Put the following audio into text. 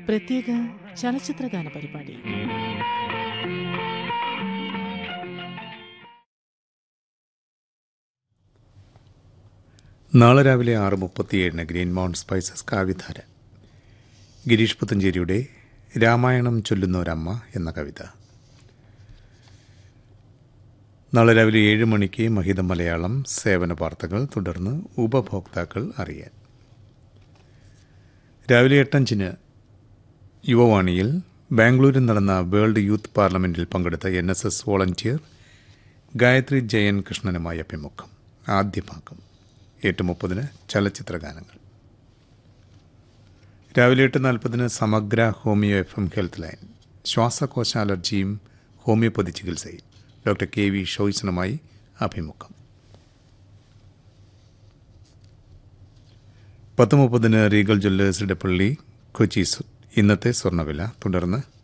പ്രത്യേക ചലച്ചിത്രഗാന പരിപാടി നാളെ രാവിലെ ആറ് മുപ്പത്തിയേഴിന് ഗ്രീൻ മൗണ്ട് സ്പൈസസ് കാവ്യധാര ഗിരീഷ് പുത്തഞ്ചേരിയുടെ രാമായണം ചൊല്ലുന്നൊരമ്മ എന്ന കവിത നാളെ രാവിലെ ഏഴ് മണിക്ക് മഹിതം മലയാളം സേവന വാർത്തകൾ തുടർന്ന് ഉപഭോക്താക്കൾ അറിയാൻ രാവിലെ എട്ടഞ്ചിന് യുവവാണിയിൽ ബാംഗ്ലൂരിൽ നടന്ന വേൾഡ് യൂത്ത് പാർലമെന്റിൽ പങ്കെടുത്ത N S S volunteer Gayathri Jayan കൃഷ്ണനുമായി അഭിമുഖം ആദ്യ ഭാഗം എട്ട് മുപ്പതിന് ചലച്ചിത്ര ഗാനങ്ങൾ രാവിലെ എട്ട് നാൽപ്പതിന് സമഗ്ര ഹോമിയോ എഫ് എം ഹെൽത്ത് ലൈൻ ശ്വാസകോശ അലർജിയും ഹോമിയോപ്പതി ചികിത്സയും ഡോക്ടർ കെ വി ഷോയ്സണുമായി അഭിമുഖം പത്ത് മുപ്പതിന് റീഗൽ ജ്വല്ലേഴ്സ് ഇടപ്പള്ളി കൊച്ചി സു- ഇന്നത്തെ സ്വർണ്ണവില തുടർന്ന്